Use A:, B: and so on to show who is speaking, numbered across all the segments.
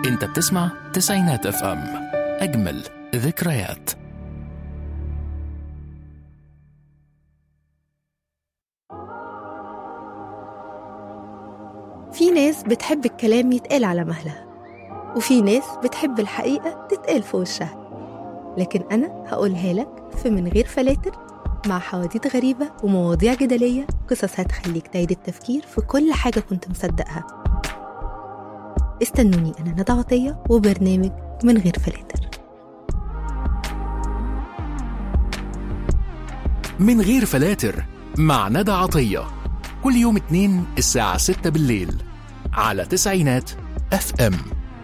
A: انت بتسمع تسعينات اف ام اجمل ذكريات
B: في ناس بتحب الكلام يتقال على مهلها وفي ناس بتحب الحقيقة تتقال في وشها لكن أنا هقولها لك في من غير فلاتر مع حواديت غريبة ومواضيع جدلية قصص هتخليك تعيد التفكير في كل حاجة كنت مصدقها استنوني أنا ندى عطية وبرنامج من غير فلاتر
A: من غير فلاتر مع ندى عطية كل يوم اتنين الساعة ستة بالليل على تسعينات اف ام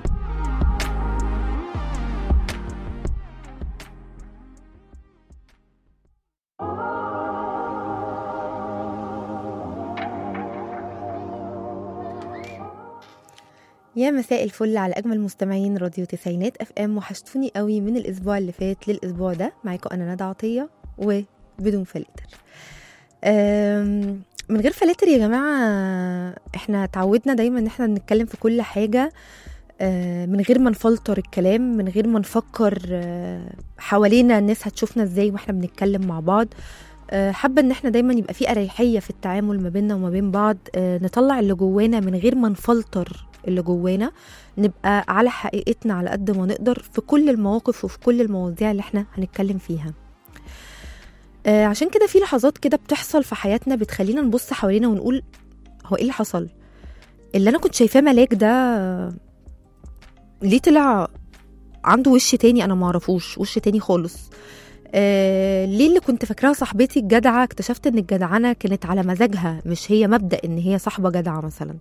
B: يا مساء الفل على اجمل مستمعين راديو تسعينات اف ام وحشتوني قوي من الاسبوع اللي فات للاسبوع ده معاكم انا ندى عطيه وبدون فلاتر أم، من غير فلاتر يا جماعه احنا اتعودنا دايما ان احنا نتكلم في كل حاجه آه، من غير ما نفلتر الكلام من غير ما نفكر آه، حوالينا الناس هتشوفنا ازاي واحنا بنتكلم مع بعض آه، حابه ان احنا دايما يبقى في اريحيه في التعامل ما بيننا وما بين بعض آه، نطلع اللي جوانا من غير ما نفلتر اللي جوانا نبقى على حقيقتنا على قد ما نقدر في كل المواقف وفي كل المواضيع اللي احنا هنتكلم فيها آه، عشان كده في لحظات كده بتحصل في حياتنا بتخلينا نبص حوالينا ونقول هو ايه اللي حصل اللي انا كنت شايفاه ملاك ده آه، ليه طلع عنده وش تاني انا معرفوش وش تاني خالص آه ليه اللي كنت فاكراها صاحبتي الجدعه اكتشفت ان الجدعنه كانت على مزاجها مش هي مبدا ان هي صاحبه جدعه مثلا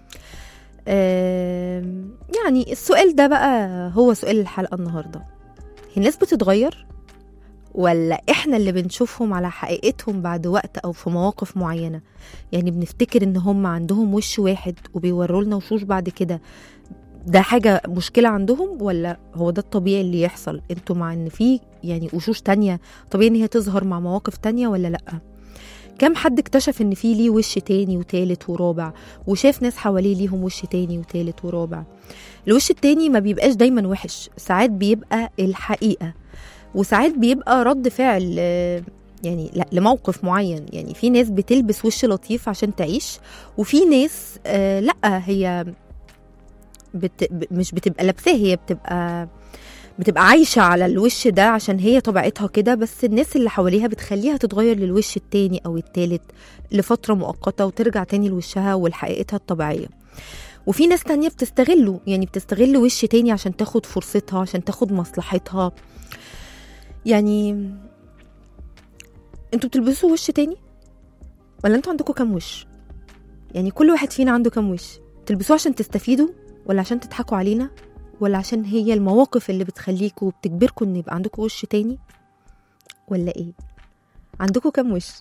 B: آه يعني السؤال ده بقى هو سؤال الحلقه النهارده هي الناس بتتغير ولا احنا اللي بنشوفهم على حقيقتهم بعد وقت او في مواقف معينه يعني بنفتكر ان هم عندهم وش واحد وبيوروا لنا وشوش بعد كده ده حاجة مشكلة عندهم ولا هو ده الطبيعي اللي يحصل انتوا مع ان في يعني وشوش تانية طبيعي ان هي تظهر مع مواقف تانية ولا لأ كم حد اكتشف ان في ليه وش تاني وتالت ورابع وشاف ناس حواليه ليهم وش تاني وتالت ورابع الوش التاني ما بيبقاش دايما وحش ساعات بيبقى الحقيقة وساعات بيبقى رد فعل آه، يعني لا لموقف معين يعني في ناس بتلبس وش لطيف عشان تعيش وفي ناس آه لا هي بت... ب- مش بتبقى لابساه هي بتبقى بتبقى عايشة على الوش ده عشان هي طبيعتها كده بس الناس اللي حواليها بتخليها تتغير للوش التاني أو التالت لفترة مؤقتة وترجع تاني لوشها ولحقيقتها الطبيعية وفي ناس تانية بتستغله يعني بتستغل وش تاني عشان تاخد فرصتها عشان تاخد مصلحتها يعني انتوا بتلبسوا وش تاني ولا انتوا عندكم كام وش يعني كل واحد فينا عنده كام وش تلبسوه عشان تستفيدوا ولا عشان تضحكوا علينا ولا عشان هي المواقف اللي بتخليكوا وبتجبركوا ان يبقى عندكم وش تاني ولا ايه عندكم كام وش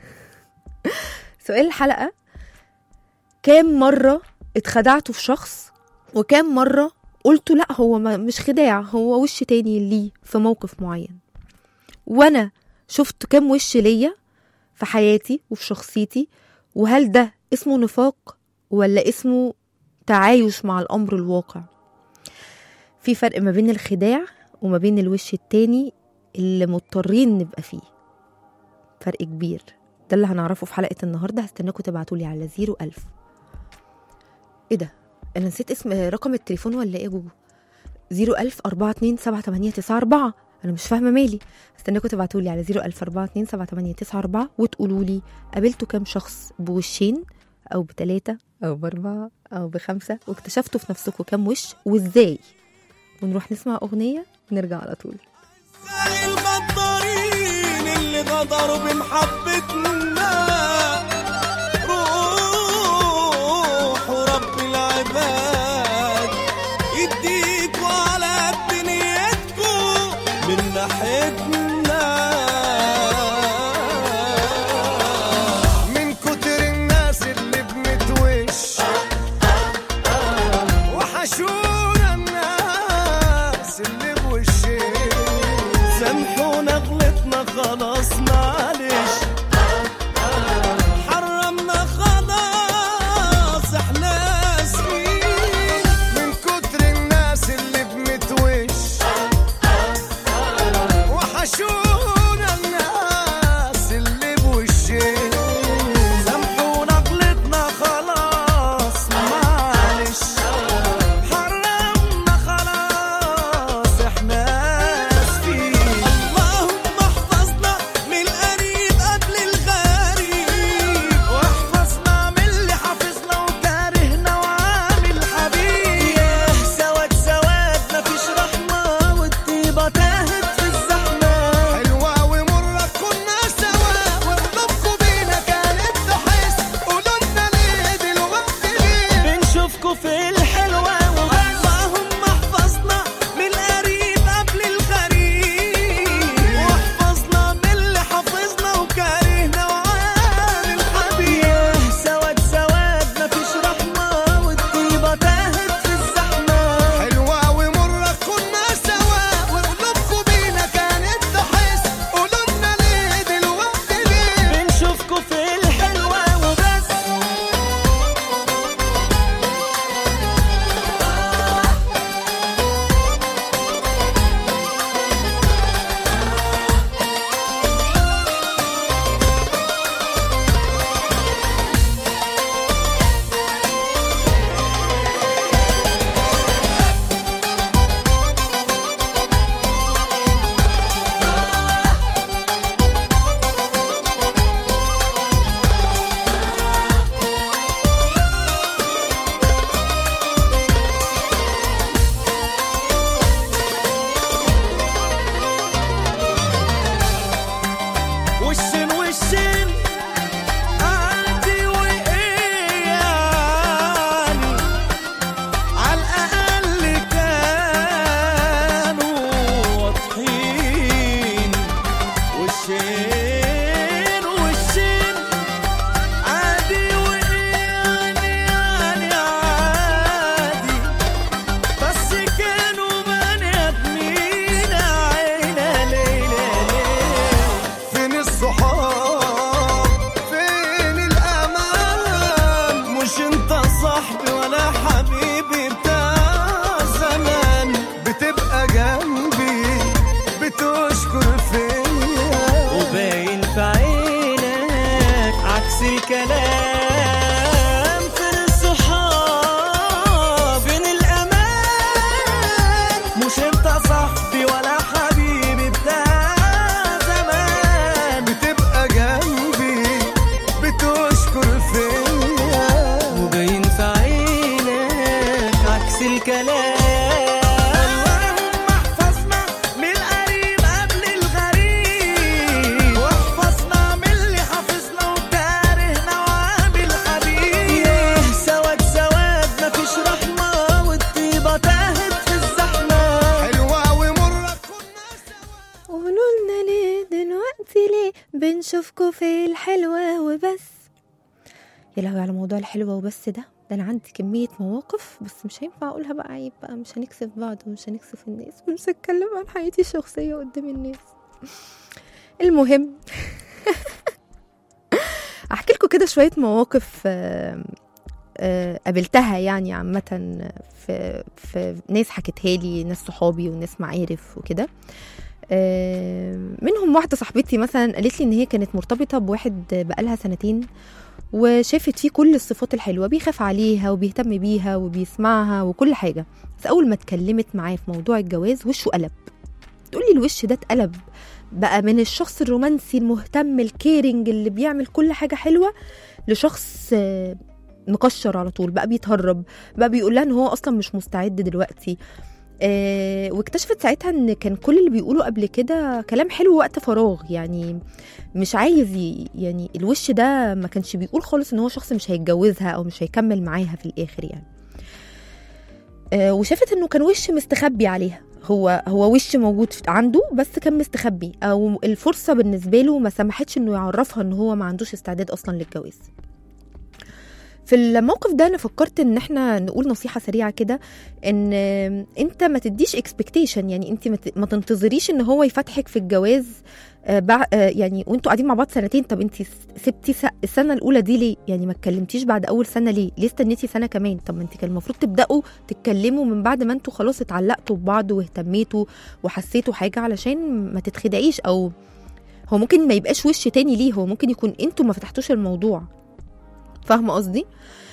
B: سؤال الحلقة كام مرة اتخدعتوا في شخص وكام مرة قلتوا لا هو ما مش خداع هو وش تاني ليه في موقف معين وانا شفت كام وش ليا في حياتي وفي شخصيتي وهل ده اسمه نفاق ولا اسمه تعايش مع الأمر الواقع في فرق ما بين الخداع وما بين الوش التاني اللي مضطرين نبقى فيه فرق كبير ده اللي هنعرفه في حلقة النهاردة هستناكم تبعتولي على زيرو ألف ايه ده انا نسيت اسم رقم التليفون ولا ايه يا جوجو زيرو ألف أربعة اتنين سبعة تمانية تسعة أربعة أنا مش فاهمة مالي استناكم تبعتولي على زيرو ألف أربعة اتنين سبعة تمانية تسعة أربعة وتقولولي قابلتوا كام شخص بوشين أو بتلاتة أو بأربعة أو بخمسة واكتشفتوا في نفسكم كام وش وإزاي ونروح نسمع أغنية ونرجع على طول
C: الغدارين اللي غدروا بمحبتنا روحوا رب العباد يديكوا على قد نيتكوا من ناحيتنا من كتر الناس اللي بنتوش وحشونا الناس اللي بوشين سامحونا غلطنا خلاص معلش
D: بنشوفكوا في الحلوة اللهم احفظنا من القريب قبل الغريب واحفظنا من اللي حافظنا وكارهنا وعامل حبيب ياه سواد سواد مفيش رحمة والطيبة تاهت في الزحمة
C: حلوة ومرة كنا سوا وقلوبكم بينا كانت تحس قلوبنا ليه دلوقتي ليه
D: بنشوفكوا في الحلوة وبس وشين وشين عادي وايه يعني على الاقل كانوا واضحين وشين وشين عادي وايه يعني يعني عادي بس كانوا بني ادمين عينا ليلة ليلة
C: فين الصحاب فين الأمان
D: مش انت صاحبي ولا حبيبي بتاع زمان
C: بتبقى جنبي بتشكر فيا
D: وباين في عينك عكس الكلام فين الصحاب فين الامان مش انت صاحبي ولا حبيبي بتاع زمان
C: بتبقى جنبي بتشكر فيا
D: وباين في عينك عكس الكلام اللهم احفظنا من القريب قبل الغريب واحفظنا من اللي حافظنا وكارهنا وعامل حبيب ياه سواد سواد مفيش رحمة والطيبة تاهت في الزحمة
C: حلوة ومرة كنا
B: قولوا لنا ليه دلوقتي ليه بنشوفكوا في الحلوة وبس يا لهوي على موضوع الحلوة وبس ده ده أنا عندي كمية مواقف بس مش هينفع أقولها بقى عيب بقى مش هنكسف بعض ومش هنكسف الناس ومش هتكلم عن حياتي الشخصية قدام الناس المهم أحكي لكم كده شوية مواقف آه، آه، قابلتها يعني عامة في, في ناس حكتها لي ناس صحابي وناس معارف وكده آه، منهم واحدة صاحبتي مثلا قالت لي إن هي كانت مرتبطة بواحد بقالها سنتين وشافت فيه كل الصفات الحلوة بيخاف عليها وبيهتم بيها وبيسمعها وكل حاجة بس أول ما اتكلمت معاه في موضوع الجواز وشه قلب تقولي الوش ده اتقلب بقى من الشخص الرومانسي المهتم الكيرنج اللي بيعمل كل حاجة حلوة لشخص آه، مكشر على طول بقى بيتهرب بقى بيقول لها ان هو اصلا مش مستعد دلوقتي آه واكتشفت ساعتها ان كان كل اللي بيقوله قبل كده كلام حلو وقت فراغ يعني مش عايز ي- يعني الوش ده ما كانش بيقول خالص ان هو شخص مش هيتجوزها او مش هيكمل معاها في الاخر يعني آه وشافت انه كان وش مستخبي عليها هو هو وش موجود في- عنده بس كان مستخبي او الفرصه بالنسبه له ما سمحتش انه يعرفها ان هو ما عندوش استعداد اصلا للجواز في الموقف ده انا فكرت ان احنا نقول نصيحه سريعه كده ان انت ما تديش اكسبكتيشن يعني انت ما ت- ما تنتظريش ان هو يفتحك في الجواز آه، بع- آه، يعني وانتوا قاعدين مع بعض سنتين طب انت سبتي س- السنه الاولى دي ليه يعني ما اتكلمتيش بعد اول سنه ليه ليه استنيتي سنه كمان طب ما انت كان المفروض تبداوا تتكلموا من بعد ما انتوا خلاص اتعلقتوا ببعض واهتميتوا وحسيتوا حاجه علشان ما تتخدعيش او هو ممكن ما يبقاش وش تاني ليه هو ممكن يكون انتوا ما فتحتوش الموضوع فاهمه قصدي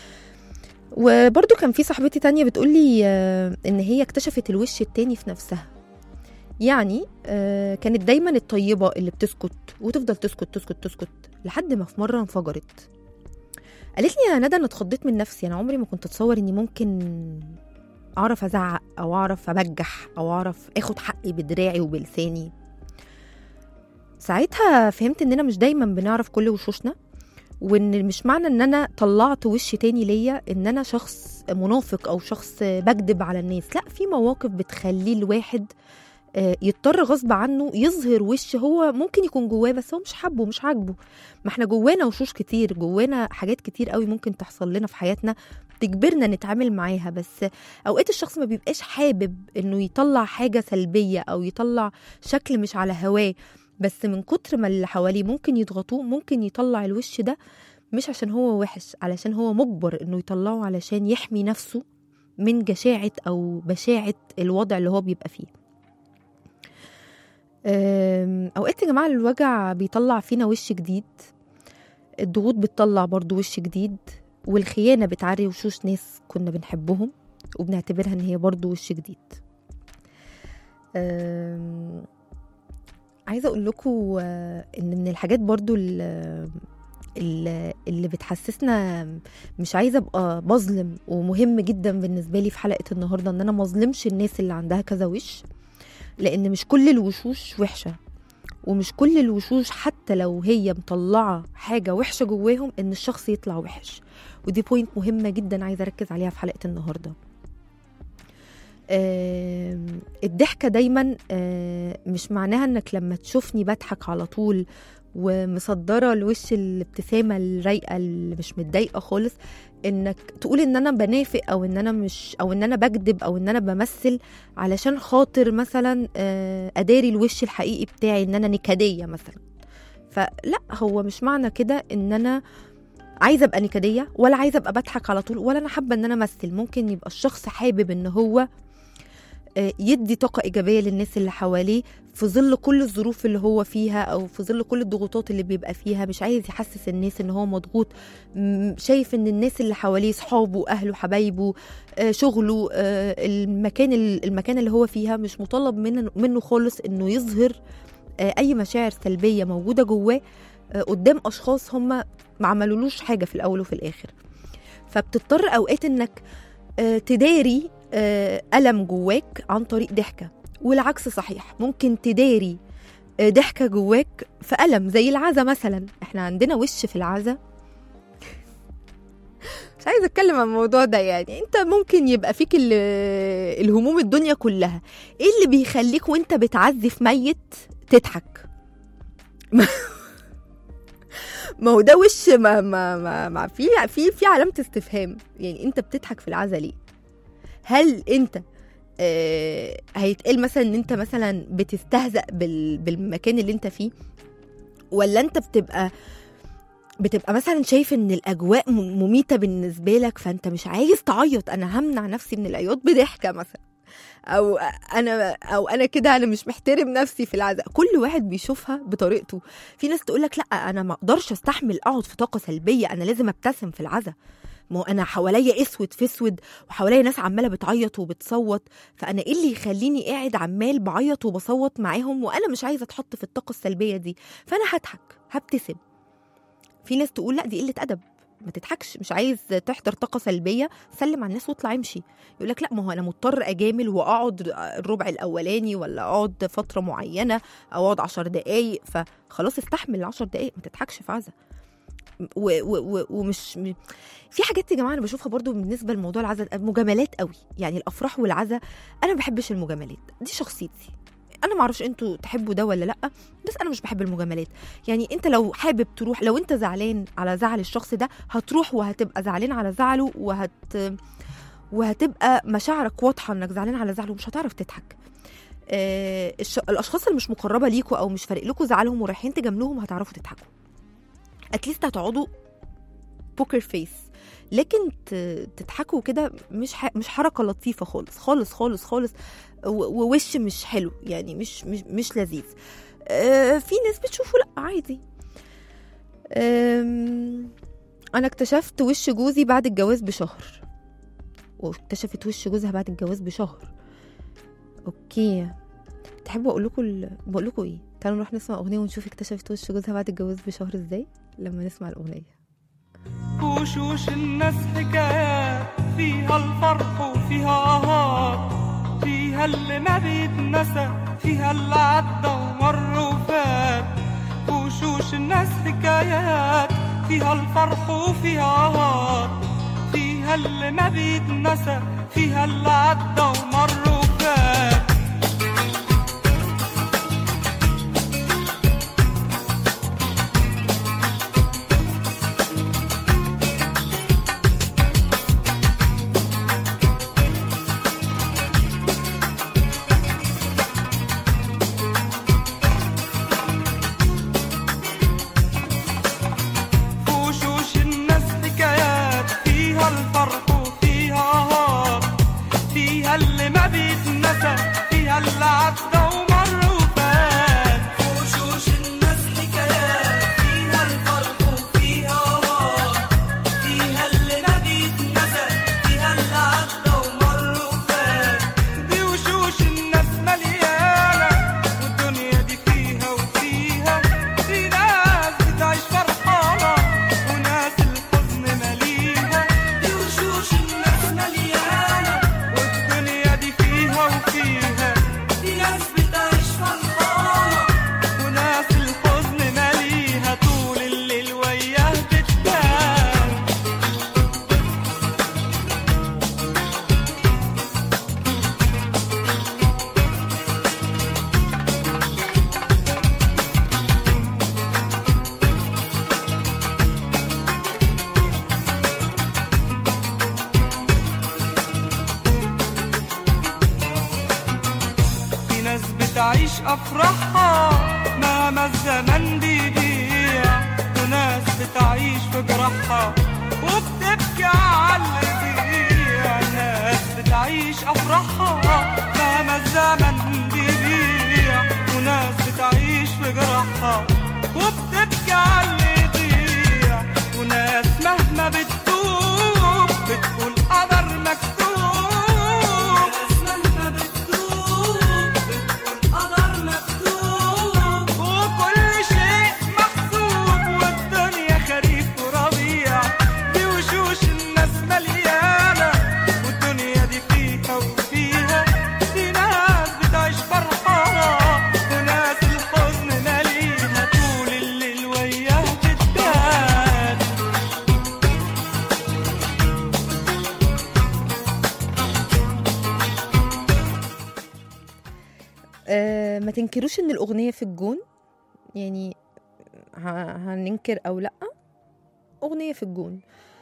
B: وبرضو كان في صاحبتي تانية بتقولي آه، ان هي اكتشفت الوش التاني في نفسها يعني آه، كانت دايما الطيبة اللي بتسكت وتفضل تسكت تسكت تسكت لحد ما في مرة انفجرت قالت لي يا ندى انا اتخضيت من نفسي انا عمري ما كنت اتصور اني ممكن اعرف ازعق او اعرف ابجح او اعرف اخد حقي بدراعي وبلساني ساعتها فهمت اننا مش دايما بنعرف كل وشوشنا وان مش معنى ان انا طلعت وش تاني ليا ان انا شخص منافق او شخص بكذب على الناس لا في مواقف بتخليه الواحد آه، يضطر غصب عنه يظهر وش هو ممكن يكون جواه بس هو مش حابه مش عاجبه ما احنا جوانا وشوش كتير جوانا حاجات كتير قوي ممكن تحصل لنا في حياتنا تجبرنا نتعامل معاها بس اوقات الشخص ما بيبقاش حابب انه يطلع حاجه سلبيه او يطلع شكل مش على هواه بس من كتر ما اللي حواليه ممكن يضغطوه ممكن يطلع الوش ده مش عشان هو وحش علشان هو مجبر انه يطلعه علشان يحمي نفسه من جشاعة او بشاعة الوضع اللي هو بيبقى فيه أم، اوقات يا جماعة الوجع بيطلع فينا وش جديد الضغوط بتطلع برضو وش جديد والخيانة بتعري وشوش ناس كنا بنحبهم وبنعتبرها ان هي برضو وش جديد أم، عايزه اقول لكم ان من الحاجات برضو ال- ال- اللي بتحسسنا مش عايزه ابقى بظلم ومهم جدا بالنسبه لي في حلقه النهارده ان انا ما اظلمش الناس اللي عندها كذا وش لان مش كل الوشوش وحشه ومش كل الوشوش حتى لو هي مطلعه حاجه وحشه جواهم ان الشخص يطلع وحش ودي بوينت مهمه جدا عايزه اركز عليها في حلقه النهارده آم، الضحكه دايما آه، مش معناها انك لما تشوفني بضحك على طول ومصدره الوش الابتسامه الرايقه اللي مش متضايقه خالص انك تقول ان انا بنافق او ان انا مش او ان انا بكذب او ان انا بمثل علشان خاطر مثلا آه، اداري الوش الحقيقي بتاعي ان انا نكديه مثلا فلا هو مش معنى كده ان انا عايزه ابقى نكديه ولا عايزه ابقى بضحك على طول ولا انا حابه ان انا امثل ممكن يبقى الشخص حابب ان هو آه، يدي طاقة إيجابية للناس اللي حواليه في ظل كل الظروف اللي هو فيها أو في ظل كل الضغوطات اللي بيبقى فيها مش عايز يحسس الناس إن هو مضغوط م- شايف إن الناس اللي حواليه صحابه أهله حبايبه آه، شغله آه، المكان المكان اللي هو فيها مش مطالب منه, منه خالص إنه يظهر آه، أي مشاعر سلبية موجودة جواه آه، قدام أشخاص هم ما عملولوش حاجة في الأول وفي الآخر فبتضطر أوقات إنك آه، تداري آه، ألم جواك عن طريق ضحكة والعكس صحيح ممكن تداري آه، ضحكة جواك في ألم زي العزا مثلا احنا عندنا وش في العزا مش عايزة اتكلم عن الموضوع ده يعني انت ممكن يبقى فيك ال- الهموم الدنيا كلها ايه اللي بيخليك وانت بتعزف ميت تضحك ما هو ده وش ما ما ما, ما في في في علامة استفهام يعني انت بتضحك في العزا ليه هل انت آه هيتقال مثلا ان انت مثلا بتستهزأ بال بالمكان اللي انت فيه ولا انت بتبقى بتبقى مثلا شايف ان الاجواء م- مميته بالنسبه لك فانت مش عايز تعيط انا همنع نفسي من العياط بضحكه مثلا او انا او انا كده انا مش محترم نفسي في العزاء كل واحد بيشوفها بطريقته في ناس تقول لك لا انا ما اقدرش استحمل اقعد في طاقه سلبيه انا لازم ابتسم في العزاء ما هو انا حواليا اسود في اسود وحواليا ناس عماله بتعيط وبتصوت فانا ايه اللي يخليني قاعد عمال بعيط وبصوت معاهم وانا مش عايزه اتحط في الطاقه السلبيه دي فانا هضحك هبتسم في ناس تقول لا دي قله ادب ما تضحكش مش عايز تحضر طاقه سلبيه سلم على الناس واطلع امشي يقول لك لا ما هو انا مضطر اجامل واقعد الربع الاولاني ولا اقعد فتره معينه او اقعد عشر دقايق فخلاص استحمل العشر دقايق ما تضحكش في عزا و- و- و- ومش م- في حاجات يا جماعه انا بشوفها برضو بالنسبه لموضوع العزا مجاملات قوي يعني الافراح والعزا انا ما بحبش المجاملات دي شخصيتي انا ما اعرفش انتوا تحبوا ده ولا لا بس انا مش بحب المجاملات يعني انت لو حابب تروح لو انت زعلان على زعل الشخص ده هتروح وهتبقى زعلان على زعله وهت وهتبقى مشاعرك واضحه انك زعلان على زعله ومش هتعرف تضحك آه الش... الاشخاص اللي مش مقربه ليكوا او مش فارق لكم زعلهم ورايحين تجاملوهم هتعرفوا تضحكوا اتليست هتقعدوا بوكر فيس لكن ت- تضحكوا كده مش ح... مش حركه لطيفه خالص خالص خالص خالص و- ووش مش حلو يعني مش مش, مش لذيذ آه، في ناس بتشوفه لا عادي آم، انا اكتشفت وش جوزي بعد الجواز بشهر واكتشفت وش جوزها بعد الجواز بشهر اوكي تحبوا اقول لكم ال... بقول لكم ايه تعالوا نروح نسمع اغنيه ونشوف اكتشفت وش جوزها بعد الجواز بشهر ازاي لما نسمع الاغنيه
D: وشوش الناس حكايات فيها الفرح وفيها آهات فيها اللي ما بيتنسى فيها اللي عدى ومر وفات وشوش الناس حكايات فيها الفرح وفيها هار فيها اللي ما بيتنسى فيها اللي عدى ومر وفات في وشوش الناس حكايات فيها الفرح وفيها هار فيها اللي ما بيتنسى فيها اللي عدى ومر وفات في وشوش الناس حكايات فيها الفرح وفيها هار فيها اللي ما بيتنسى فيها اللي عدى ومر وفات دي وشوش الناس مليانة والدنيا دي فيها وفيها في ناس بتعيش فرحانة وناس الحزن مليها دي وشوش الناس مليانة والدنيا دي فيها وفيها في ناس بتعيش فرحانة وناس الحزن مليها طول الليل وياه بتبان في ناس بتعيش أفراحها مهما الزمن بيضيع وناس بتعيش في جراحها وبتبكي على اللي بيضيع ناس بتعيش أفراحها مهما الزمن بيضيع وناس بتعيش في جراحها وبتبكي على اللي يضيع وناس مهما بتدوب بتقول قدر مكتوب ناس مهما بتدوب بتقول قدر مكتوب وكل شيء محسوب والدنيا خريف وربيع دي وشوش الناس مليانة والدنيا دي فيها وفيها في ناس بتعيش فرحانة وناس الحزن ماليها طول الليل وياه بتبان
B: آه ما تنكروش ان الاغنيه في الجون يعني ه- هننكر او لا اغنيه في الجون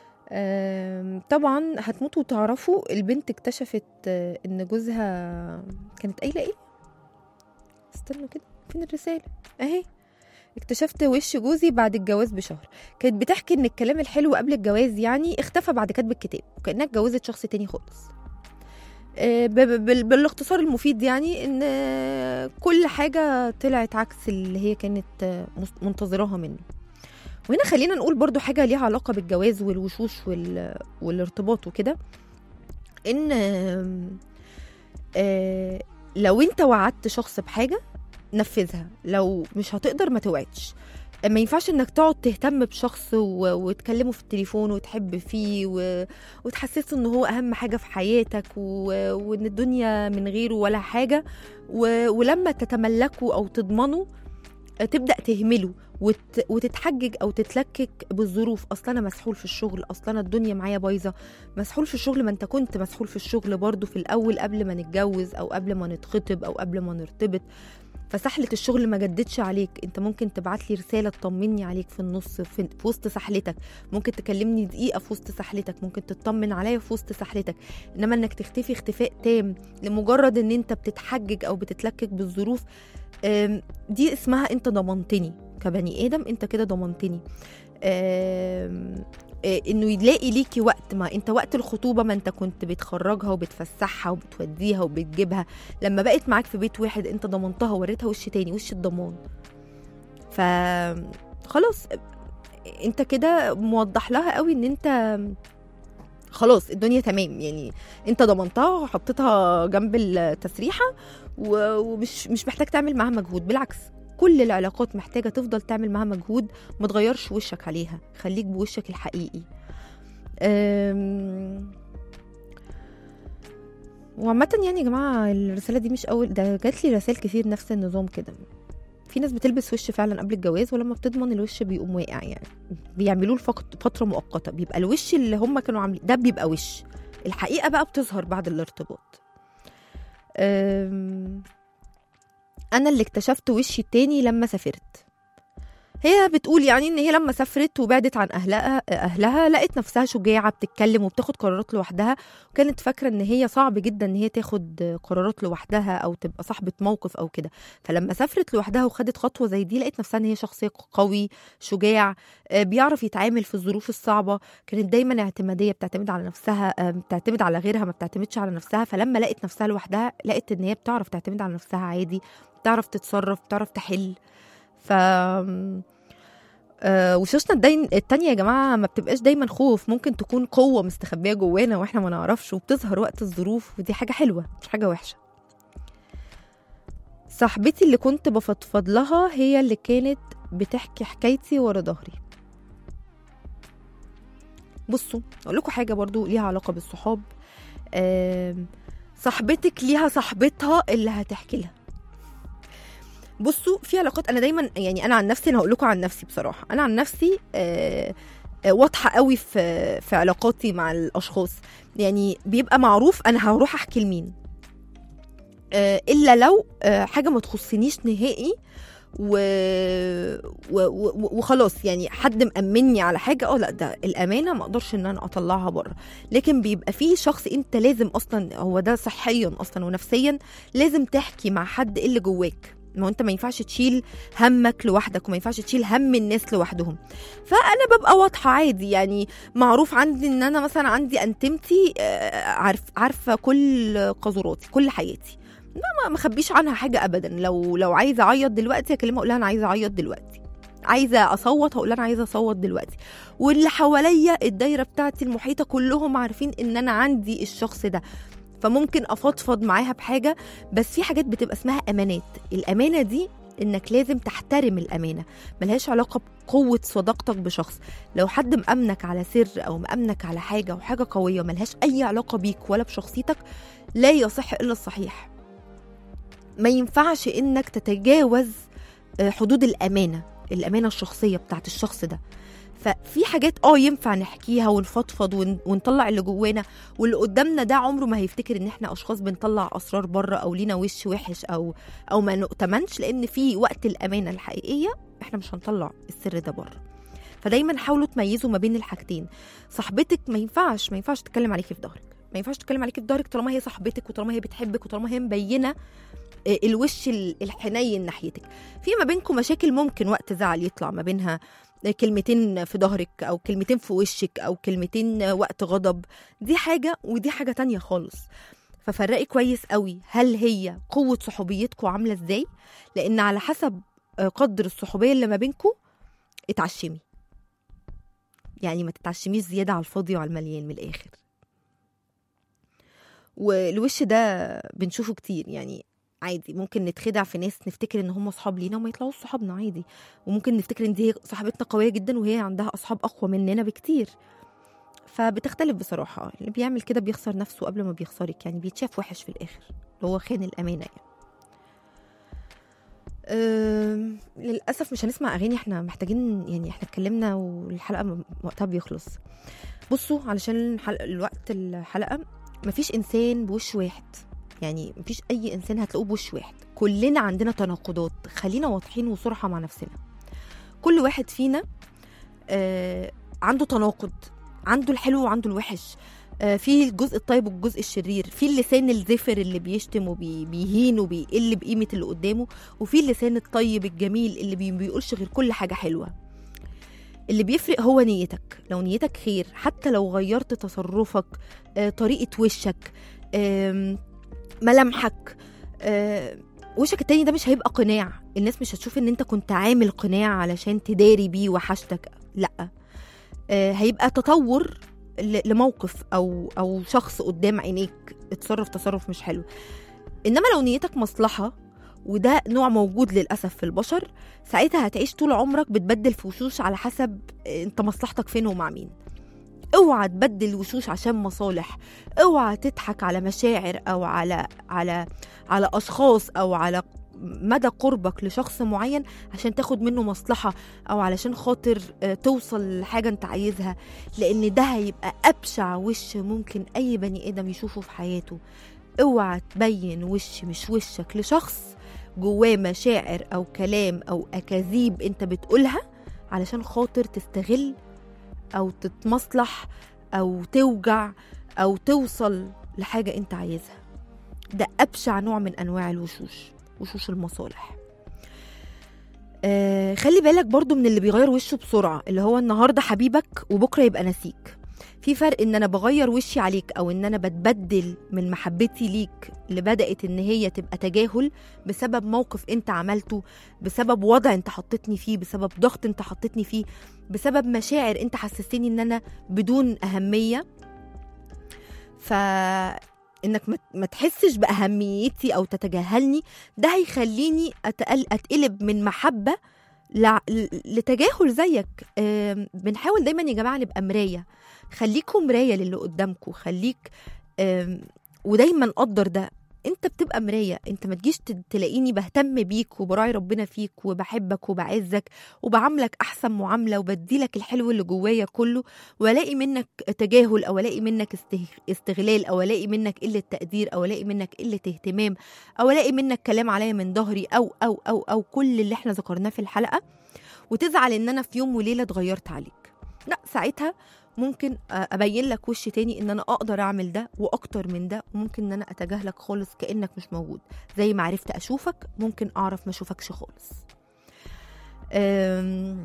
B: آم، طبعا هتموتوا وتعرفوا البنت اكتشفت آه، ان جوزها كانت قايله ايه استنوا كده فين الرساله اهي اكتشفت وش جوزي بعد الجواز بشهر كانت بتحكي ان الكلام الحلو قبل الجواز يعني اختفى بعد كتب الكتاب وكانها اتجوزت شخص تاني خالص آه، ب- ب- بال- بالاختصار المفيد يعني ان آه، كل حاجه طلعت عكس اللي هي كانت آه، مس- منتظراها منه وهنا خلينا نقول برضو حاجه ليها علاقه بالجواز والوشوش وال... والارتباط وكده ان آم، آه، لو انت وعدت شخص بحاجه نفذها لو مش هتقدر ما توعدش ما ينفعش انك تقعد تهتم بشخص و... وتكلمه في التليفون وتحب فيه و... وتحسسه ان هو اهم حاجه في حياتك و... وان الدنيا من غيره ولا حاجه و... ولما تتملكه او تضمنه تبدا تهمله وت... وتتحجج او تتلكك بالظروف اصلا انا مسحول في الشغل اصلا أنا الدنيا معايا بايظه مسحول في الشغل ما انت كنت مسحول في الشغل برضو في الاول قبل ما نتجوز او قبل ما نتخطب او قبل ما نرتبط فسحلة الشغل ما جدتش عليك انت ممكن تبعت لي رسالة تطمني عليك في النص في, في وسط سحلتك ممكن تكلمني دقيقة في وسط سحلتك ممكن تطمن عليا في وسط سحلتك انما انك تختفي اختفاء تام لمجرد ان انت بتتحجج او بتتلكك بالظروف آم، دي اسمها انت ضمنتني كبني ادم انت كده ضمنتني آم، آه، انه يلاقي ليكي وقت ما انت وقت الخطوبه ما انت كنت بتخرجها وبتفسحها وبتوديها وبتجيبها لما بقت معاك في بيت واحد انت ضمنتها ووريتها وش تاني وش الضمان ف خلاص انت كده موضح لها قوي ان انت خلاص الدنيا تمام يعني انت ضمنتها وحطيتها جنب التسريحه و- ومش مش محتاج تعمل معاها مجهود بالعكس كل العلاقات محتاجه تفضل تعمل معاها مجهود ما تغيرش وشك عليها خليك بوشك الحقيقي أم... وعامة يعني يا جماعة الرسالة دي مش أول ده جات لي رسائل كتير نفس النظام كده في ناس بتلبس وش فعلا قبل الجواز ولما بتضمن الوش بيقوم واقع يعني بيعملوه لفقط- فتره مؤقته بيبقى الوش اللي هم كانوا عاملين ده بيبقى وش الحقيقه بقى بتظهر بعد الارتباط أم، انا اللي اكتشفت وشي التاني لما سافرت هي بتقول يعني ان هي لما سافرت وبعدت عن اهلها اهلها لقت نفسها شجاعه بتتكلم وبتاخد قرارات لوحدها وكانت فاكره ان هي صعب جدا ان هي تاخد قرارات لوحدها او تبقى صاحبه موقف او كده فلما سافرت لوحدها وخدت خطوه زي دي لقيت نفسها ان هي شخص قوي شجاع آه، بيعرف يتعامل في الظروف الصعبه كانت دايما اعتماديه بتعتمد على نفسها آه، بتعتمد على غيرها ما بتعتمدش على نفسها فلما لقت نفسها لوحدها لقت ان هي بتعرف تعتمد على نفسها عادي بتعرف تتصرف بتعرف تحل ف آه وشوشنا الدين التانية يا جماعة ما بتبقاش دايما خوف ممكن تكون قوة مستخبية جوانا واحنا ما نعرفش وبتظهر وقت الظروف ودي حاجة حلوة مش حاجة وحشة صاحبتي اللي كنت بفضفض لها هي اللي كانت بتحكي حكايتي ورا ظهري بصوا اقول لكم حاجة برضو ليها علاقة بالصحاب آم، صاحبتك ليها صاحبتها اللي هتحكي لها بصوا في علاقات انا دايما يعني انا عن نفسي انا هقول لكم عن نفسي بصراحه انا عن نفسي آه آه، واضحه قوي في في علاقاتي مع الاشخاص يعني بيبقى معروف انا هروح احكي لمين آه الا لو آه حاجه ما تخصنيش نهائي و... و... و... وخلاص يعني حد مأمني على حاجه اه لا ده الامانه ما اقدرش ان انا اطلعها بره لكن بيبقى في شخص انت لازم اصلا هو ده صحيا اصلا ونفسيا لازم تحكي مع حد إيه اللي جواك ما هو انت ما ينفعش تشيل همك لوحدك وما ينفعش تشيل هم الناس لوحدهم فانا ببقى واضحه عادي يعني معروف عندي ان انا مثلا عندي انتمتي آه، عارف عارفه كل قذوراتي كل حياتي ما ما اخبيش عنها حاجه ابدا لو لو عايزه اعيط دلوقتي اكلمها اقول لها انا عايزه اعيط دلوقتي عايزه اصوت هقول لها انا عايزه اصوت دلوقتي واللي حواليا الدايره بتاعتي المحيطه كلهم عارفين ان انا عندي الشخص ده فممكن افضفض معاها بحاجه بس في حاجات بتبقى اسمها امانات الامانه دي انك لازم تحترم الامانه ملهاش علاقه بقوه صداقتك بشخص لو حد مأمنك على سر او مأمنك على حاجه وحاجه قويه ملهاش اي علاقه بيك ولا بشخصيتك لا يصح الا الصحيح ما ينفعش انك تتجاوز آه، حدود الامانه الامانه الشخصيه بتاعت الشخص ده ففي حاجات اه ينفع نحكيها ونفضفض ون- ونطلع اللي جوانا واللي قدامنا ده عمره ما هيفتكر ان احنا اشخاص بنطلع اسرار بره او لينا وش وحش او او ما نؤتمنش لان في وقت الامانه الحقيقيه احنا مش هنطلع السر ده بره فدايما حاولوا تميزوا ما بين الحاجتين صاحبتك ما ينفعش ما ينفعش تتكلم عليكي في ظهرك ما ينفعش تتكلم عليكي في ظهرك طالما هي صاحبتك وطالما هي بتحبك وطالما هي مبينه آه، الوش ال- الحنين ناحيتك في ما بينكم مشاكل ممكن وقت زعل يطلع ما بينها كلمتين في ظهرك او كلمتين في وشك او كلمتين وقت غضب دي حاجه ودي حاجه تانية خالص ففرقي كويس قوي هل هي قوه صحوبيتكم عامله ازاي لان على حسب آه، قدر الصحوبيه اللي ما بينكم اتعشمي يعني ما تتعشميش زياده على الفاضي وعلى المليان من الاخر والوش ده بنشوفه كتير يعني عادي ممكن نتخدع في ناس نفتكر ان هم اصحاب لينا وما يطلعوش صحابنا عادي وممكن نفتكر ان دي صاحبتنا قويه جدا وهي عندها اصحاب اقوى مننا بكتير فبتختلف بصراحه اللي بيعمل كده بيخسر نفسه قبل ما بيخسرك يعني بيتشاف وحش في الاخر اللي هو خان الامانه يعني أم، للاسف مش هنسمع اغاني احنا محتاجين يعني احنا اتكلمنا والحلقه م- وقتها بيخلص بصوا علشان الحلقة الوقت الحلقه مفيش انسان بوش واحد يعني مفيش اي انسان هتلاقوه بوش واحد كلنا عندنا تناقضات خلينا واضحين وصراحه مع نفسنا كل واحد فينا آه عنده تناقض عنده الحلو وعنده الوحش آه في الجزء الطيب والجزء الشرير في اللسان الزفر اللي بيشتم وبيهين وبيقل بقيمه اللي قدامه وفي اللسان الطيب الجميل اللي بي- بيقولش غير كل حاجه حلوه اللي بيفرق هو نيتك لو نيتك خير حتى لو غيرت تصرفك آه طريقه وشك آم، ملامحك آه، وشك التاني ده مش هيبقى قناع الناس مش هتشوف ان انت كنت عامل قناع علشان تداري بيه وحشتك لا آه، هيبقى تطور ل- لموقف او او شخص قدام عينيك اتصرف تصرف مش حلو انما لو نيتك مصلحه وده نوع موجود للاسف في البشر ساعتها هتعيش طول عمرك بتبدل في وشوش على حسب آه، انت مصلحتك فين ومع مين اوعى تبدل وشوش عشان مصالح اوعى تضحك على مشاعر او على على على اشخاص او على مدى قربك لشخص معين عشان تاخد منه مصلحة أو علشان خاطر آه، توصل لحاجة أنت عايزها لأن ده هيبقى أبشع وش ممكن أي بني آدم يشوفه في حياته اوعى تبين وش مش وشك لشخص جواه مشاعر أو كلام أو أكاذيب أنت بتقولها علشان خاطر تستغل أو تتمصلح أو توجع أو توصل لحاجة أنت عايزها ده أبشع نوع من أنواع الوشوش وشوش المصالح آه خلي بالك برضو من اللي بيغير وشه بسرعة اللي هو النهاردة حبيبك وبكرة يبقى نسيك في فرق ان انا بغير وشي عليك او ان انا بتبدل من محبتي ليك اللي بدأت ان هي تبقى تجاهل بسبب موقف انت عملته بسبب وضع انت حطيتني فيه بسبب ضغط انت حطيتني فيه بسبب مشاعر انت حسستني ان انا بدون اهمية ف انك ما- ما تحسش باهميتي او تتجاهلني ده هيخليني أتقل اتقلب من محبه لع- ل- لتجاهل زيك آم، بنحاول دايما يا جماعه نبقى مرايه خليكوا مرايه للي قدامكوا خليك آم، ودايما قدر ده انت بتبقى مرايه انت ما تجيش ت- تلاقيني بهتم بيك وبراعي ربنا فيك وبحبك وبعزك وبعاملك احسن معامله وبديلك الحلو اللي جوايا كله والاقي منك تجاهل او الاقي منك استه- استغلال او الاقي منك قله تقدير او الاقي منك قله اهتمام او الاقي منك كلام عليا من ظهري او او او او كل اللي احنا ذكرناه في الحلقه وتزعل ان انا في يوم وليله اتغيرت عليك لا ساعتها ممكن ابين لك وش تاني ان انا اقدر اعمل ده واكتر من ده وممكن ان انا اتجاهلك خالص كانك مش موجود زي ما عرفت اشوفك ممكن اعرف ما اشوفكش خالص أم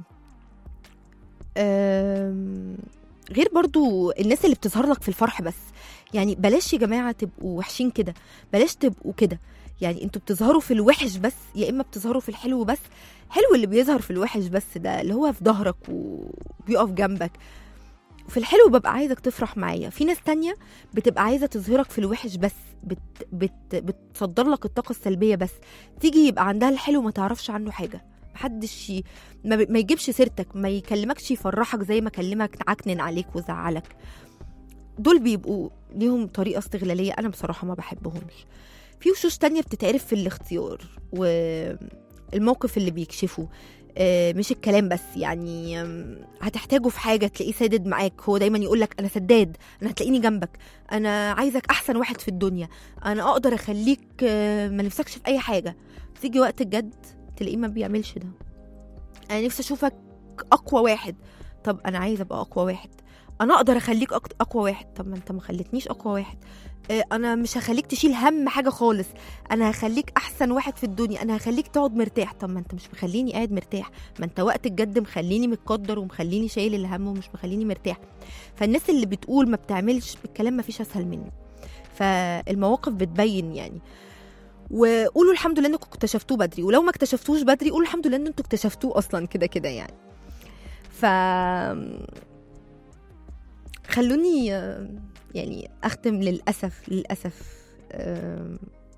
B: أم غير برضو الناس اللي بتظهر لك في الفرح بس يعني بلاش يا جماعه تبقوا وحشين كده بلاش تبقوا كده يعني انتوا بتظهروا في الوحش بس يا اما بتظهروا في الحلو بس حلو اللي بيظهر في الوحش بس ده اللي هو في ظهرك وبيقف جنبك في الحلو ببقى عايزك تفرح معايا في ناس تانية بتبقى عايزة تظهرك في الوحش بس بت بت بتصدر لك الطاقة السلبية بس تيجي يبقى عندها الحلو ما تعرفش عنه حاجة محدش ي... ما, ب... ما يجيبش سيرتك ما يكلمكش يفرحك زي ما كلمك عكنن عليك وزعلك دول بيبقوا ليهم طريقة استغلالية أنا بصراحة ما بحبهمش في وشوش تانية بتتعرف في الاختيار والموقف اللي بيكشفه آه، مش الكلام بس يعني آم، هتحتاجه في حاجه تلاقيه سادد معاك هو دايما يقول لك انا سداد انا هتلاقيني جنبك انا عايزك احسن واحد في الدنيا انا اقدر اخليك آه، ما نفسكش في اي حاجه تيجي وقت الجد تلاقيه ما بيعملش ده انا نفسي اشوفك اقوى واحد طب انا عايزه ابقى اقوى واحد انا اقدر اخليك أك- اقوى واحد طب ما انت ما خلتنيش اقوى واحد آه، انا مش هخليك تشيل هم حاجه خالص انا هخليك احسن واحد في الدنيا انا هخليك تقعد مرتاح طب ما انت مش مخليني قاعد مرتاح ما انت وقت الجد مخليني متقدر ومخليني شايل الهم ومش مخليني مرتاح فالناس اللي بتقول ما بتعملش بالكلام ما فيش اسهل منه فالمواقف بتبين يعني وقولوا الحمد لله انكم اكتشفتوه بدري ولو ما اكتشفتوش بدري قولوا الحمد لله ان انتوا اكتشفتوه اصلا كده كده يعني ف خلوني آه، يعني اختم للاسف للاسف آم،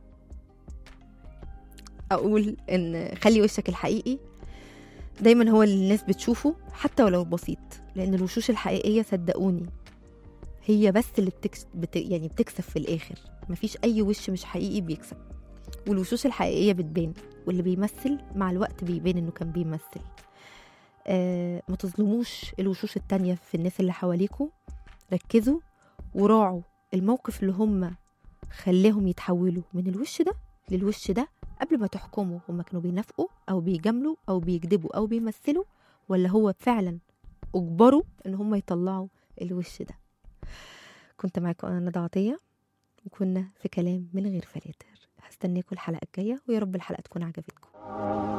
B: اقول ان خلي وشك الحقيقي دايما هو اللي الناس بتشوفه حتى ولو بسيط لان الوشوش الحقيقيه صدقوني هي بس اللي بتكس... بت... يعني بتكسب في الاخر مفيش اي وش مش حقيقي بيكسب والوشوش الحقيقيه بتبان واللي بيمثل مع الوقت بيبان انه كان بيمثل آه ما تظلموش الوشوش التانية في الناس اللي حواليكوا ركزوا وراعوا الموقف اللي هم خلاهم يتحولوا من الوش ده للوش ده قبل ما تحكموا هم كانوا بينافقوا او بيجاملوا او بيكذبوا او بيمثلوا ولا هو فعلا اجبروا ان هم يطلعوا الوش ده كنت معاكم انا ندى عطيه وكنا في كلام من غير فلاتر هستناكم الحلقه الجايه ويا رب الحلقه تكون عجبتكم